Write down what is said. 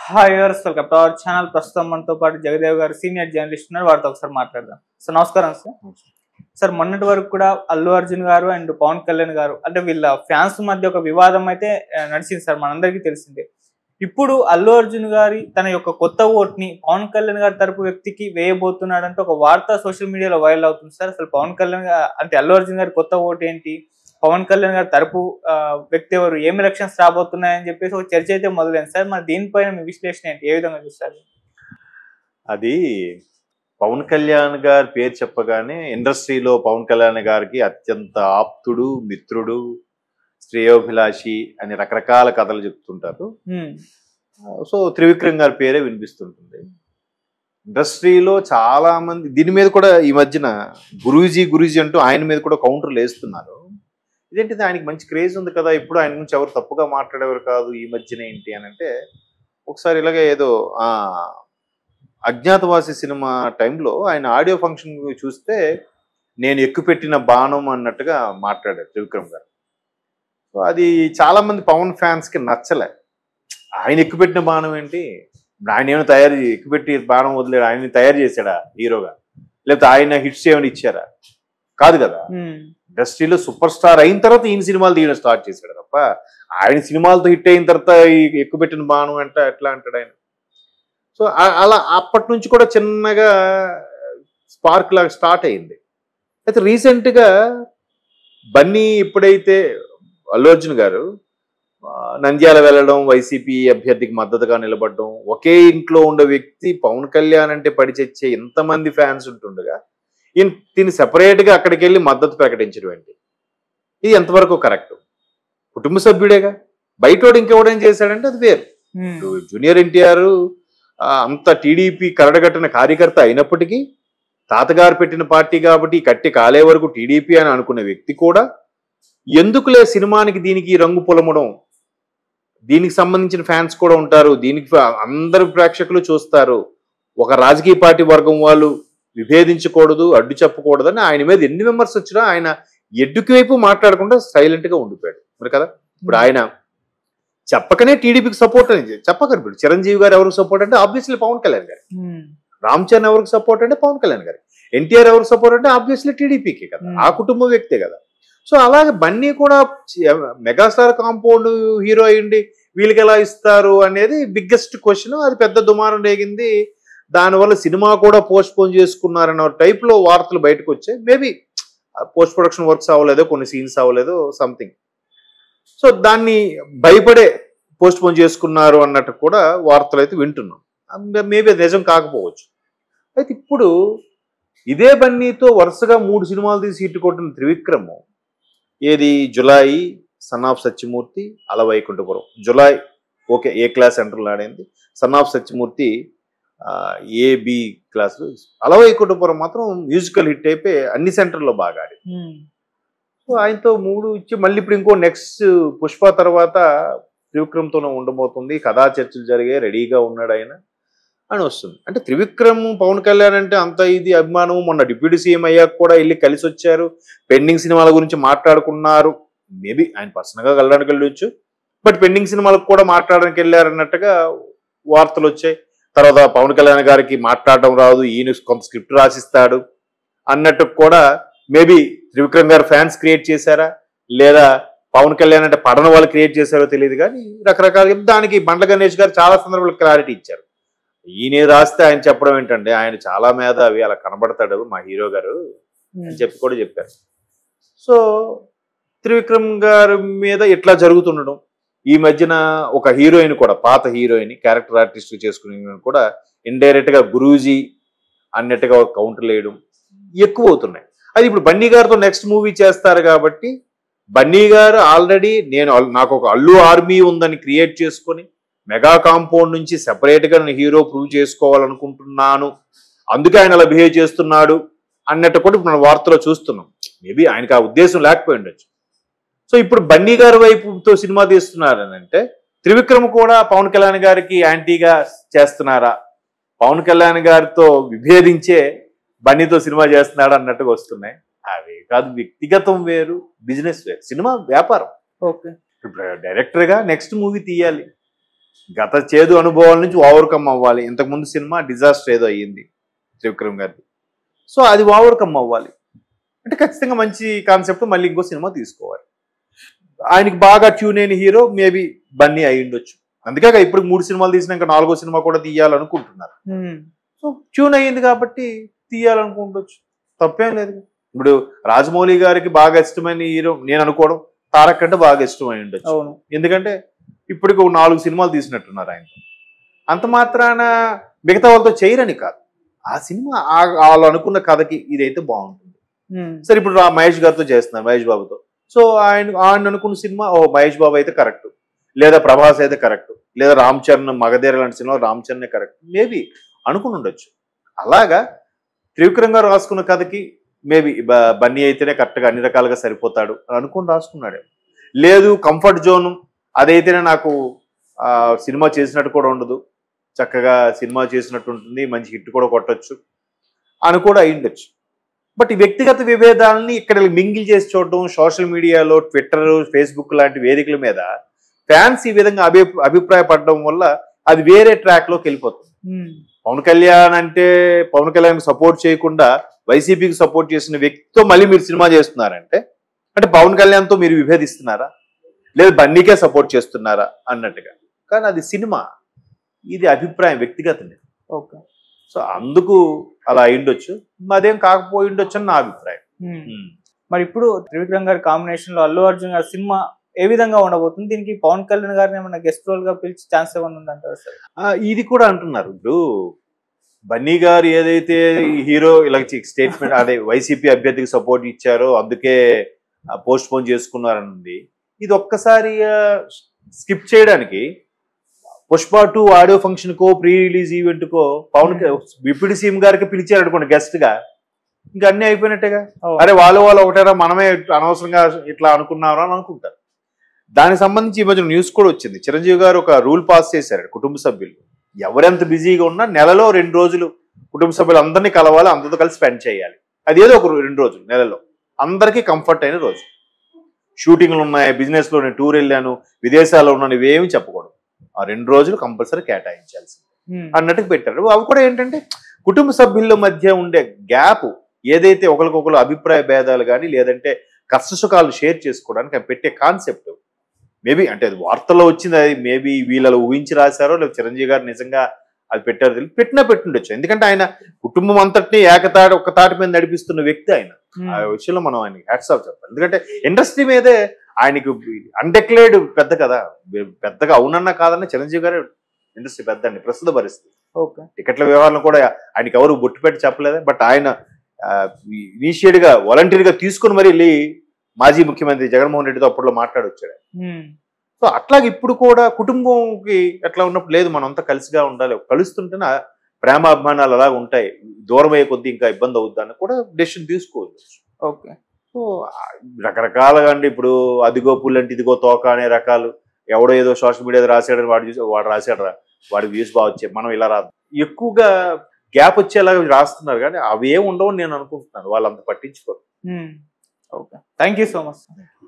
Hi yours welcome to our channel ప్రస్తుతం మనతో పాటు జగదేవ్ గారు సీనియర్ జర్నలిస్ట్ ఉన్నారు వారితో ఒకసారి మాట్లాడదాం సార్ నమస్కారం సార్ సార్ మొన్నటి వరకు కూడా అల్లు అర్జున్ గారు అండ్ పవన్ కళ్యాణ్ గారు అంటే వీళ్ళ ఫ్యాన్స్ మధ్య ఒక వివాదం అయితే ఆ, నడిచింది సార్ మనందరికీ తెలిసిందే ఇప్పుడు అల్లు అర్జున్ గారి తన యొక్క కొత్త ఓట్ని పవన్ కళ్యాణ్ గారి తరపు వ్యక్తికి వేయబోతున్నాడంటే ఒక వార్త సోషల్ మీడియాలో వైరల్ అవుతుంది సార్ అసలు పవన్ కళ్యాణ్ గా- అంటే అల్లు అర్జున్ గారి కొత్త ఓటు ఏంటి పవన్ కళ్యాణ్ గారి తరపు ఆ, వ్యక్తి ఎవరు ఏం ఎలక్షన్స్ రాబోతున్నాయని చెప్పేసి ఒక చర్చ అయితే మొదలైంది సార్ మరి దీనిపైన మీ విశ్లేషణ ఏంటి ఏ విధంగా చూస్తారు అది పవన్ కళ్యాణ్ గారి పేరు చెప్పగానే ఇండస్ట్రీలో పవన్ కళ్యాణ్ గారికి అత్యంత ఆప్తుడు మిత్రుడు శ్రేయోభిలాషి అని రకరకాల కథలు చెప్తుంటారు హ్మ్. సో త్రివిక్రమ్ గారి పేరే వినిపిస్తుంటుంది ఇండస్ట్రీలో చాలా మంది దీని మీద కూడా ఈ మధ్యన గురూజీ గురూజీ అంటూ ఆయన మీద కూడా కౌంటర్లు వేస్తున్నారు ఇదేంటిది ఆయనకి మంచి క్రేజ్ ఉంది కదా ఇప్పుడు ఆయన గురించి ఎవరు తప్పుగా మాట్లాడేవారు కాదు ఈ మధ్యన ఏంటి అని అంటే ఒకసారి ఇలాగే ఏదో ఆ అజ్ఞాతవాసి సినిమా టైంలో ఆయన ఆడియో ఫంక్షన్ చూస్తే నేను ఎక్కుపెట్టిన బాణం అన్నట్టుగా మాట్లాడారు త్రివిక్రమ్ గారు సో అది చాలా మంది పవన్ ఫ్యాన్స్ కి నచ్చలే ఆయన ఎక్కుపెట్టిన బాణం ఏంటి ఆయన ఏమైనా తయారు చే- ఎక్కుపెట్టి బాణం వదిలేడు ఆయన తయారు చేశాడా హీరోగా లేకపోతే ఆయన హిట్స్ ఏమైనా ఇచ్చారా కాదు కదా హ్మ్. ఇండస్ట్రీలో సూపర్ స్టార్ అయిన తర్వాత ఈయన సినిమాలు తీయడం స్టార్ట్ చేశాడు తప్ప ఆయన సినిమాలతో హిట్ అయిన తర్వాత ఈ ఎక్కుపెట్టిన బాణం అంట ఎట్లా అంటాడు ఆయన సో ఆ- అలా అప్పటి నుంచి కూడా చిన్నగా స్పార్క్ లాగా స్టార్ట్ అయింది అయితే రీసెంట్గా బన్నీ ఎప్పుడైతే అల్లు అర్జున్ గారు ఆ, నంద్యాల వెళ్ళడం వైసీపీ అభ్యర్థికి మద్దతుగా నిలబడడం ఒకే ఇంట్లో ఉండే వ్యక్తి పవన్ కళ్యాణ్ అంటే పడి చచ్చే ఎంతమంది ఫ్యాన్స్ ఉంటుండగా ఈయన దీన్ని separate గా అక్కడికి వెళ్ళి మద్దతు ప్రకటించడం ఏంటి ఇది ఎంతవరకు కరెక్ట్ కుటుంబ సభ్యుడేగా బయటోడు ఇంకెవడేం చేశాడంటే అది వేరు హ్మ్. ఇప్పుడు జూనియర్ ఎన్టీఆర్ అంత టీడీపీ కరడగట్టిన కార్యకర్త అయినప్పటికీ తాతగారు పెట్టిన పార్టీ కాబట్టి ఈ కట్టి కాలే వరకు టీడీపీ అని అనుకున్న వ్యక్తి కూడా ఎందుకులే సినిమానికి దీనికి రంగు పొలమడం దీనికి సంబంధించిన ఫ్యాన్స్ కూడా ఉంటారు దీనికి ఫ- అందరు ప్రేక్షకులు చూస్తారు ఒక రాజకీయ పార్టీ వర్గం వాళ్ళు విభేదించకూడదు అడ్డు చెప్పకూడదని ఆయన మీద ఎన్ని విమర్శ వచ్చినా ఆయన ఎడ్డుకి వైపు మాట్లాడకుండా సైలెంట్ గా ఉండిపోయాడు మరి కదా ఇప్పుడు ఆయన చెప్పకనే టీడీపీకి సపోర్ట్ అని చెప్పకరు ఇప్పుడు చిరంజీవి గారు ఎవరికి సపోర్ట్ అంటే ఆబ్వియస్లీ పవన్ కళ్యాణ్ గారు హ్మ్. రామ్ చరణ్ ఎవరికి సపోర్ట్ అంటే పవన్ కళ్యాణ్ గారు ఎన్టీఆర్ ఎవరికి సపోర్ట్ అంటే ఆబ్వియస్లీ టీడీపీకి కదా Hmm. ఆ కుటుంబ వ్యక్తే కదా సో అలాగే బన్నీ కూడా చి- మెగాస్టార్ కాంపౌండ్ హీరో అయ్యండి వీళ్ళకి ఎలా ఇస్తారు అనేది బిగ్గెస్ట్ క్వశ్చన్ అది పెద్ద దుమారం రేగింది దానివల్ల సినిమా కూడా పోస్ట్ పోన్ చేసుకున్నారన్న type లో వార్తలు బయటకు వచ్చాయి మేబీ పోస్ట్ ప్రొడక్షన్ వర్క్స్ అవ్వలేదో కొన్ని సీన్స్ అవ్వలేదో సంథింగ్ సో దాన్ని భయపడే పోస్ట్ పోన్ చేసుకున్నారు అన్నట్టు కూడా వార్తలు అయితే వింటున్నాం మేబీ అది నిజం కాకపోవచ్చు అయితే ఇప్పుడు ఇదే బన్నీతో వరుసగా మూడు సినిమాలు తీసి హిట్ కొట్టిన త్రివిక్రమ్ ఏది Julayi son of Satyamurthy Alavaikunthapuram Julayi okay A class సెంటర్లో ఆడింది son of Satyamurthy A B class Alavaikunthapuram మాత్రం మ్యూజికల్ హిట్ అయిపోయి అన్ని సెంటర్లో బాగా ఆడింది హ్మ్. సో ఆయనతో మూడు ఇచ్చి మళ్ళీ ఇప్పుడు ఇంకో నెక్స్ట్ పుష్ప తర్వాత త్రివిక్రమ్తోనే ఉండబోతుంది కథా చర్చలు జరిగాయి రెడీగా ఉన్నాడు ఆయన అని వస్తుంది అంటే త్రివిక్రమ్ పవన్ కళ్యాణ్ అంటే అంత ఇది అభిమానం మొన్న డిప్యూటీ సీఎం అయ్యాక కూడా వెళ్ళి కలిసి వచ్చారు పెండింగ్ సినిమాల గురించి మాట్లాడుకున్నారు మేబీ ఆయన పర్సనల్గా వెళ్ళడానికి వెళ్ళొచ్చు బట్ పెండింగ్ సినిమాలకు కూడా మాట్లాడడానికి వెళ్ళారు అన్నట్టుగా వార్తలు వచ్చాయి తర్వాత పవన్ కళ్యాణ్ గారికి మాట్లాడడం రాదు ఈయన కొంత స్క్రిప్ట్ రాసిస్తాడు అన్నట్టు కూడా మేబీ త్రివిక్రమ్ గారు ఫ్యాన్స్ క్రియేట్ చేశారా లేదా పవన్ కళ్యాణ్ అంటే పడన వాళ్ళు క్రియేట్ చేశారో తెలియదు కానీ రకరకాల దానికి బండ్ల గణేష్ గారు చాలా సందర్భాలు క్లారిటీ ఇచ్చారు ఈయన రాస్తే ఆయన చెప్పడం ఏంటంటే ఆయన చాలా మేధావి అలా కనబడతాడు మా హీరో గారు హ్మ్. అని చెప్పి కూడా చెప్పారు సో త్రివిక్రమ్ గారి మీద ఇట్లా జరుగుతుండడం ఈ మధ్యన ఒక హీరోయిన్ కూడా పాత హీరోయిన్ క్యారెక్టర్ ఆర్టిస్ట్ చేసుకునే ఈమెను కూడా ఇండైరెక్ట్ గా గురూజీ అన్నట్టుగా ఒక కౌంటర్ వేయడం ఎక్కువ అవుతున్నాయి అది ఇప్పుడు బన్నీ గారితో నెక్స్ట్ మూవీ చేస్తారు కాబట్టి బన్నీ గారు ఆల్రెడీ నేను అల్- నాకు ఒక అల్లు ఆర్మీ ఉందని క్రియేట్ చేసుకొని మెగా కాంపౌండ్ నుంచి separate గా నేను హీరో ప్రూవ్ చేసుకోవాలనుకుంటున్నాను అందుకే ఆయన అలా బిహేవ్ చేస్తున్నాడు అన్నట్టు కూడా ఇప్పుడు మనం వార్తలో చూస్తున్నాం మేబీ ఆయనకి ఆ ఉద్దేశం లేకపోయి ఉండొచ్చు సో ఇప్పుడు బన్నీ గారి వైపుతో సినిమా తీస్తున్నారు అని అంటే త్రివిక్రమ్ కూడా పవన్ కళ్యాణ్ గారికి యాంటీగా చేస్తున్నారా పవన్ కళ్యాణ్ గారితో విభేదించే బన్నీతో సినిమా చేస్తున్నాడు అన్నట్టుగా వస్తున్నాయి అవి కాదు వ్యక్తిగతం వేరు బిజినెస్ వేరు సినిమా వ్యాపారం ఓకే ఇప్పుడు డైరెక్టర్ గా నెక్స్ట్ మూవీ తీయాలి గత చేదు అనుభవాల నుంచి ఓవర్కమ్ అవ్వాలి ఇంతకుముందు సినిమా డిజాస్టర్ ఏదో అయ్యింది త్రివిక్రమ్ గారిది సో అది ఓవర్కమ్ అవ్వాలి అంటే ఖచ్చితంగా మంచి కాన్సెప్ట్ మళ్ళీ ఇంకో సినిమా తీసుకోవాలి ఆయనకి బాగా ట్యూన్ అయిన హీరో మేబీ బన్నీ అయి ఉండొచ్చు అందుకే ఇప్పుడు మూడు సినిమాలు తీసినాక నాలుగో సినిమా కూడా తీయాలనుకుంటున్నారు ఉమ్, సో ట్యూన్ అయ్యింది కాబట్టి తీయాలనుకుంటొచ్చు తప్పేం లేదు ఇప్పుడు రాజమౌళి గారికి బాగా ఇష్టమైన హీరో నేను అనుకోవడం తారక్ అంటే బాగా ఇష్టమై ఉండొచ్చు అవును ఎందుకంటే ఇప్పటికి ఒక నాలుగు సినిమాలు తీసినట్టున్నారు ఆయన అంత మాత్రాన మిగతా వాళ్ళతో చేయరని కాదు ఆ సినిమా ఆ- వాళ్ళు అనుకున్న కథకి ఇదైతే బాగుంటుంది ఉమ్, సరే ఇప్పుడు రా- మహేష్ గారితో చేస్తున్నారు మహేష్ బాబుతో సో ఆయన ఆయన అనుకున్న సినిమా ఓ మహేష్ బాబు అయితే కరెక్ట్ లేదా ప్రభాస్ అయితే కరెక్ట్ లేదా రామ్ చరణ్ మగధీర లాంటి cinema Ram Charan correct maybe అనుకుని ఉండొచ్చు అలాగా త్రివిక్రమ్ గారు రాసుకున్న కథకి మేబీ బన్నీ అయితేనే కరెక్ట్గా అన్ని రకాలుగా సరిపోతాడు అని అనుకుని రాసుకున్నాడే లేదు కంఫర్ట్ జోన్ అదైతేనే నాకు ఆ, సినిమా చేసినట్టు కూడా ఉండదు చక్కగా సినిమా చేసినట్టు ఉంటుంది మంచి హిట్ కూడా కొట్టొచ్చు అని కూడా అయ్యుండొచ్చు బట్ ఈ వ్యక్తిగత విభేదాలని ఇక్కడ మింగిల్ చేసి చూడడం సోషల్ మీడియాలో ట్విట్టర్ ఫేస్బుక్ లాంటి వేదికల మీద ఫ్యాన్స్ ఈ విధంగా అభి అభిప్రాయపడడం వల్ల అది వేరే ట్రాక్ లోకి వెళ్ళిపోతుంది ఉమ్, పవన్ కళ్యాణ్ అంటే పవన్ కళ్యాణ్ సపోర్ట్ చేయకుండా వైసీపీకి సపోర్ట్ చేసిన వ్యక్తితో మళ్ళీ మీరు సినిమా చేస్తున్నారంటే అంటే పవన్ కళ్యాణ్తో మీరు విభేదిస్తున్నారా లేదా బన్నీకే సపోర్ట్ చేస్తున్నారా అన్నట్టుగా కానీ అది సినిమా ఇది అభిప్రాయం వ్యక్తిగతమే ఓకే సో అందుకు అలా అయిండొచ్చు అదేం కాకపోయి ఉండొచ్చు అని నా అభిప్రాయం ఉమ్. మరి ఇప్పుడు త్రివిక్రమ్ గారి కాంబినేషన్ లో అల్లు అర్జున్ గారి సినిమా ఏ విధంగా ఉండబోతుంది దీనికి పవన్ కళ్యాణ్ గారిని ఏమైనా గెస్ట్ రోల్ గా పిలిచి ఛాన్స్ ఏమైనా ఉందంటారు సార్ ఆ, ఇది కూడా అంటున్నారు ఇప్పుడు బన్నీ గారు ఏదైతే ఈ హీరో ఇలా స్టేట్మెంట్ అదే వైసీపీ అభ్యర్థికి సపోర్ట్ ఇచ్చారో అందుకే పోస్ట్ పోన్ చేసుకున్నారన్నది ఇది ఒక్కసారి స్కిప్ చేయడానికి పుష్ప టూ ఆడియో ఫంక్షన్ కో ప్రీ రిలీజ్ ఈవెంట్ కో పవన్ డిప్యూటీ సీఎం గారికి పిలిచారు అనుకోండి గెస్ట్ గా ఇంకా అన్ని అయిపోయినట్టేగా అవును. అరే వాళ్ళు వాళ్ళు ఒకటేరా మనమే అనవసరంగా ఇట్లా అనుకున్నారా అని అనుకుంటారు దానికి సంబంధించి ఈ మధ్య న్యూస్ కూడా వచ్చింది చిరంజీవి గారు ఒక రూల్ పాస్ చేశారు కుటుంబ సభ్యులు ఎవరెంత బిజీగా ఉన్నా నెలలో రెండు రోజులు కుటుంబ సభ్యులు అందరినీ కలవాలి అందరితో కలిసి స్పెండ్ చేయాలి అది ఏదో ఒక రో- రెండు రోజులు నెలలో అందరికీ కంఫర్ట్ అయిన రోజు షూటింగ్లు ఉన్నాయి బిజినెస్లో నేను టూర్ వెళ్ళాను విదేశాల్లో ఉన్నాను ఇవేమి చెప్పకూడదు ఆ రెండు రోజులు కంపల్సరీ కేటాయించాల్సి ఉమ్, అన్నట్టుగా పెట్టారు అవి కూడా ఏంటంటే కుటుంబ సభ్యుల మధ్య ఉండే గ్యాప్ ఏదైతే ఒకరికొకరు అభిప్రాయ భేదాలు కానీ లేదంటే కష్ట సుఖాలు షేర్ చేసుకోవడానికి అవి పెట్టే కాన్సెప్ట్ మేబీ అంటే అది వార్తల్లో వచ్చింది అది మేబీ వీళ్ళలో ఊహించి రాశారో లేదా చిరంజీవి గారు నిజంగా అది పెట్టారో తెలియదు పెట్టినా పెట్టుండొచ్చు ఎందుకంటే ఆయన కుటుంబం అంతటిని ఏకతాటి ఒక్క తాటి మీద నడిపిస్తున్న వ్యక్తి ఆయన ఉమ్, ఆ విషయంలో మనం ఆయనకి హ్యాట్స్ ఆఫ్ చెప్పాలి ఎందుకంటే ఇండస్ట్రీ మీదే ఆయనకి అన్డెక్లేర్డ్ పెద్ద కదా పెద్దగా అవునన్నా కాదన్నా చిరంజీవి గారు ఇండస్ట్రీ పెద్ద అండి ప్రస్తుత పరిస్థితి ఓకే టికెట్ల వ్యవహారం కూడా ఆయనకి ఎవరు బొట్టు పెట్టి చెప్పలేదు బట్ ఆయన ఇనిషియేట్ గా వాలంటీర్ గా తీసుకుని మరి వెళ్ళి మాజీ ముఖ్యమంత్రి జగన్మోహన్ రెడ్డితో అప్పట్లో మాట్లాడొచ్చాడు ఉమ్, సో అట్లాగే ఇప్పుడు కూడా కుటుంబంకి ఎట్లా ఉన్నప్పుడు లేదు మనం అంతా కలిసిగా ఉండాలి కలుస్తుంటేనే ఆ ప్రేమ అభిమానాలు అలాగ ఉంటాయి దూరం అయ్యే కొద్దీ ఇంకా ఇబ్బంది అవుద్దని కూడా డెసిషన్ తీసుకోవచ్చు ఓకే సో ఆ, రకరకాలుగా అండి ఇప్పుడు అదిగో పుల్లంటి ఇదిగో తోక అనే రకాలు ఎవడో ఏదో సోషల్ మీడియా రాశాడని వాడు చూసి వాడు రాశాడు రా వాడి వ్యూస్ బాగా వచ్చాయి మనం ఇలా రాదు ఎక్కువగా గ్యాప్ వచ్చేలాగా రాస్తున్నారు కానీ అవి ఏమి ఉండవని నేను అనుకుంటున్నాను వాళ్ళు అంత పట్టించుకోరు um, okay thank you so much